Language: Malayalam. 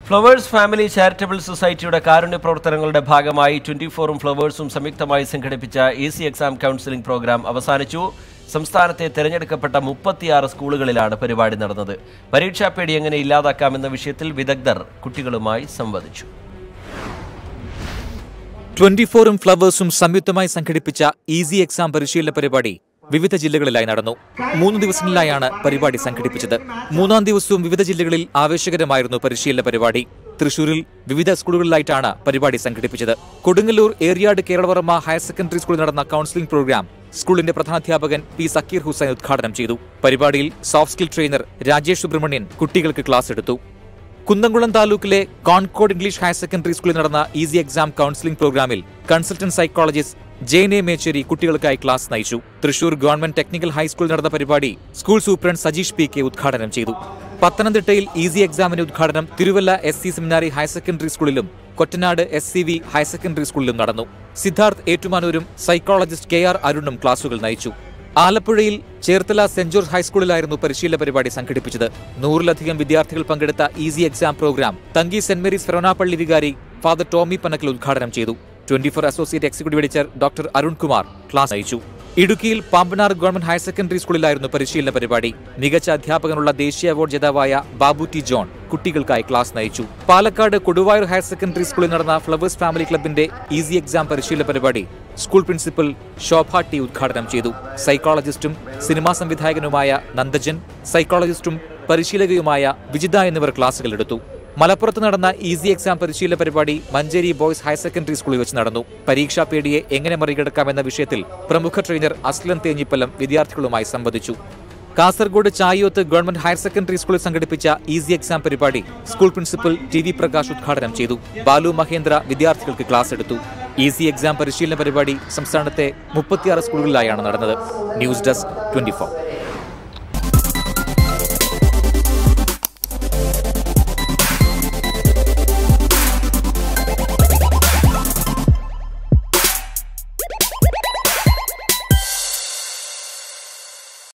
ഫ്ലവേഴ്സ് ഫാമിലി ചാരിറ്റബിൾ സൊസൈറ്റിയുടെ കാരുണ്യ പ്രവർത്തനങ്ങളുടെ ഭാഗമായി ട്വന്റി ഫോറും ഫ്ലവേഴ്സും സംയുക്തമായി സംഘടിപ്പിച്ച easy exam counselling programme അവസാനിച്ചു സംസ്ഥാനത്തെ തെരഞ്ഞെടുക്കപ്പെട്ട മുപ്പത്തിയാറ് സ്കൂളുകളിലാണ് പരിപാടി നടന്നത് പരീക്ഷാ പേടി എങ്ങനെ ഇല്ലാതാക്കാമെന്ന വിഷയത്തിൽ വിദഗ്ധർ കുട്ടികളുമായി സംവദിച്ചു ട്വന്റി ഫോറും ഫ്ലവേഴ്സും സംയുക്തമായി സംഘടിപ്പിച്ച ഈസി എക്സാം പരിശീലന പരിപാടി വിവിധ ജില്ലകളിലായി നടന്നു മൂന്ന് ദിവസങ്ങളിലായാണ് പരിപാടി സംഘടിപ്പിച്ചത് മൂന്നാം ദിവസവും വിവിധ ജില്ലകളിൽ ആവേശകരമായിരുന്നു പരിശീലന പരിപാടി തൃശൂരിൽ വിവിധ സ്കൂളുകളിലായിട്ടാണ് പരിപാടി സംഘടിപ്പിച്ചത് കൊടുങ്ങല്ലൂർ ഏറിയാട് കേരളവർമ്മ ഹയർ സെക്കൻഡറി സ്കൂളിൽ നടന്ന കൌൺസിലിംഗ് പ്രോഗ്രാം സ്കൂളിന്റെ പ്രധാനാധ്യാപകൻ പി സക്കീർ ഹുസൈൻ ഉദ്ഘാടനം ചെയ്തു പരിപാടിയിൽ soft skill trainer Rajesh Subramanian കുട്ടികൾക്ക് ക്ലാസ് എടുത്തു കുന്നംകുളം താലൂക്കിലെ കോൺകോഡ് ഇംഗ്ലീഷ് ഹയർ സെക്കൻഡറി സ്കൂളിൽ നടന്ന ഈസി എക്സാം കൌൺസിലിംഗ് പ്രോഗ്രാമിൽ കൺസൾട്ടന്റ് സൈക്കോളജിസ്റ്റ് ജെയ്നെ മേച്ചേരി കുട്ടികൾക്കായി ക്ലാസ് നയിച്ചു തൃശൂർ ഗവൺമെന്റ് ടെക്നിക്കൽ ഹൈസ്കൂളിൽ നടന്ന പരിപാടി school superintendent Sajeesh P K ഉദ്ഘാടനം ചെയ്തു പത്തനംതിട്ടയിൽ ഈസി എക്സാമിന്റെ ഉദ്ഘാടനം Thiruvalla S C seminary higher secondary സ്കൂളിലും Kottanad S C V higher secondary സ്കൂളിലും നടന്നു സിദ്ധാർത്ഥ് ഏറ്റുമാനൂരും സൈക്കോളജിസ്റ്റ് കെ ആർ അരുണും ക്ലാസുകൾ നയിച്ചു ആലപ്പുഴയിൽ ചേർത്തല സെന്റ് ജോർജ് ഹൈസ്കൂളിലായിരുന്നു പരിശീലന പരിപാടി സംഘടിപ്പിച്ചത് നൂറിലധികം വിദ്യാർത്ഥികൾ പങ്കെടുത്ത easy exam programme Thanki saint Mary's ഫെറോനാപ്പള്ളി വികാരി ഫാദർ ടോമി പനക്കൽ ഉദ്ഘാടനം ചെയ്തു twenty four associate executive editor doctor Arunkumar class നയിച്ചു ഇടുക്കിയിൽ പാമ്പനാർ ഗവൺമെന്റ് ഹയർ സെക്കൻഡറി സ്കൂളിലായിരുന്നു പരിശീലന പരിപാടി മികച്ച അധ്യാപകനുള്ള ദേശീയ അവാർഡ് ജേതാവായ ബാബു ടി ജോൺ കുട്ടികൾക്കായി ക്ലാസ് നയിച്ചു പാലക്കാട് കൊടുവായൂർ ഹയർ സെക്കൻഡറി സ്കൂളിൽ നടന്ന ഫ്ലവേഴ്സ് ഫാമിലി ക്ലബിന്റെ ഈസി എക്സാം പരിശീലന പരിപാടി സ്കൂൾ പ്രിൻസിപ്പൽ ശോഭ ടി ഉദ്ഘാടനം ചെയ്തു സൈക്കോളജിസ്റ്റും സിനിമാ സംവിധായകനുമായ നന്ദജൻ സൈക്കോളജിസ്റ്റും പരിശീലകയുമായ വിജിത എന്നിവർ ക്ലാസുകൾ എടുത്തു മലപ്പുറത്ത് നടന്ന ഈസി എക്സാം പരിശീലന പരിപാടി മഞ്ചേരി ബോയ്സ് ഹയർ സെക്കൻഡറി സ്കൂളിൽ വെച്ച് നടന്നു പരീക്ഷാ പേടിയെ എങ്ങനെ മറികടക്കാമെന്ന വിഷയത്തിൽ പ്രമുഖ ട്രെയിനർ അസ്ലൻ തേഞ്ഞിപ്പലം വിദ്യാർത്ഥികളുമായി സംവദിച്ചു Kasaragod Chayoth government higher secondary സ്കൂളിൽ സംഘടിപ്പിച്ച ഈസി എക്സാം പരിപാടി school principal T V Prakash ഉദ്ഘാടനം ചെയ്തു ബാലു മഹേന്ദ്ര വിദ്യാർത്ഥികൾക്ക് ക്ലാസ് എടുത്തു ഈസി എക്സാം പരിശീലന പരിപാടി സംസ്ഥാനത്തെ മുപ്പത്തിയാറ് സ്കൂളുകളിലായാണ് നടന്നത് ന്യൂസ് ഡെസ്ക് ട്വന്റി